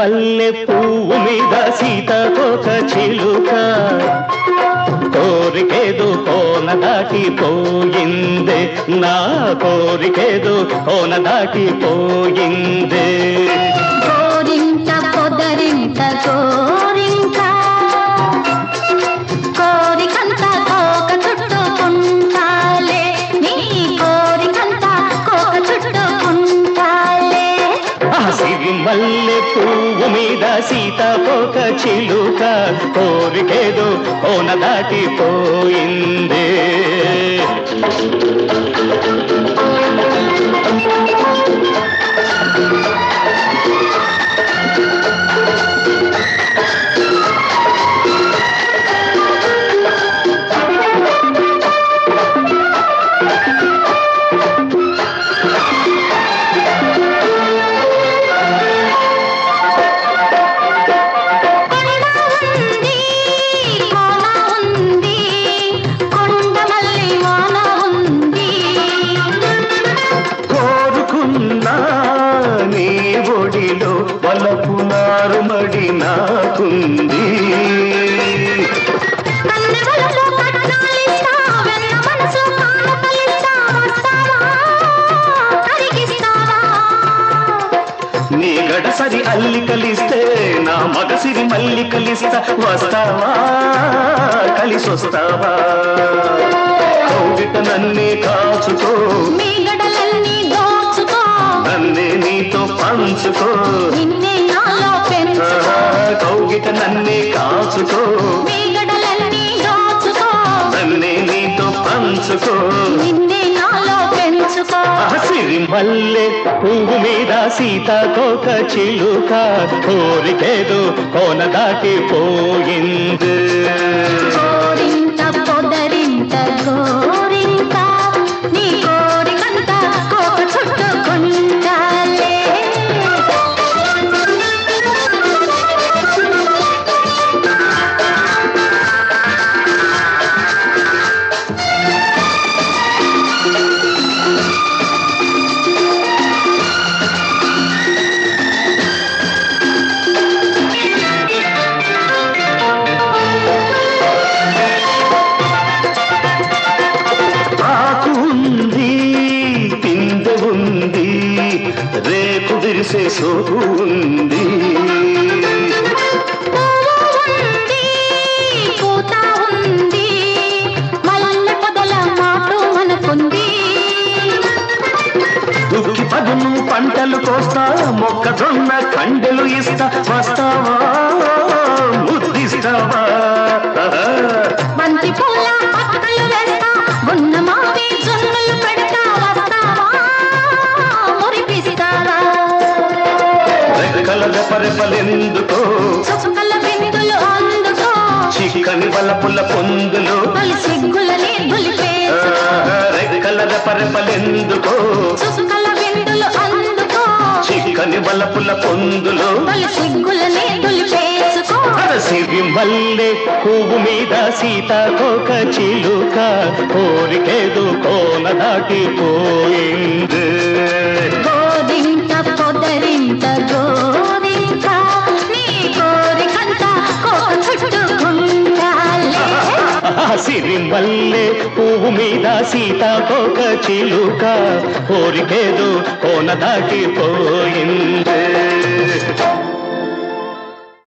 మల్లె పువ్వు మీద సీతకొక చిలుక కోరికేదో కోన దాటిపోయిందే నా కోరికేదో కోన దాటిపోయిందే కోరింట పొదరింట కోరింట కోరికంత కోక చుట్టుకుంటాలే నీ కోరికంత కోక చుట్టుకుంటాలే ఆ సిరి మల్లె పువ్వు మీద సీతకొక చిలుక కోరికేదో కోన దాటిపోయిందే కొండ ఉంది కోన ఉంది కొండ మల్లి వాన ఉంది కోరుకున్నా నీ ఒడిలో వలపు నారుమడి నాకుంది కన్నెవలలో కట్నాలిస్తా వెన్న మనసు కానుకలిస్తా వస్తావా కరిగిస్తావా నీ గడసరి అల్లికలిస్తే నా మగసిరి మల్లికలిస్తా వస్తావా కలిసొస్తావా కౌగిట నన్నే కాచుకో మీ గడలన్నీ దోచుకో నన్నే నీతో పంచుకో నిన్నే నాలో ఆ, పెంచుకో కౌగిట నన్నే కాచుకో మీ గడలన్నీ దోచుకో నన్నే నీతో పంచుకో నిన్నే నాలో పెంచుకో సిరి మల్లె పువ్వు మీద సీతాకోక చిలుక కోరికేదో కోన దాటిపోయింది కోరింట పొదరింట గోరింట నీ కోరికంత కోక చుట్టుకుంటాలే ఆకు ఉంది పిందె ఉంది రేపు విరిసే సోకు ఉంది ఉంది పూత ఉంది మల్లె పొదల మాటు మనకుంది దుక్కి పదును పంటలు కోస్తా మొక్కజొన్న కండెలు ఇస్తా వస్తావా ముద్దిస్తావా బంతి పూల పక్కలు వేస్తా గున్న మావి జొన్నలు పెడతా వస్తావా మురిపిస్తావా రెక్కల రెపరెపలెందుకో చుక్కల బిందులు అందుకో చిక్కని వలపుల పొందులు తొలి సిగ్గులని ఆ, దులిపేసుకో రెక్కల రెపరెపలెందుకో చుక్కల బిందులు అందుకో చిక్కని వలపుల పొందులు తొలి సిగ్గులని దులిపేసుకో అరసిరి మల్లె పువ్వు మీద సీతాకోక చిలుక కోరికేదో కోన దాటిపోయింది గోరింట పొదరింట గోరింట నీ కోరికంత కోక చుట్టుకుంటాలే సిరి మల్లె పువ్వు మీద సీతాకోక చిలుక కోరికేదో కోన దాటిపోయింది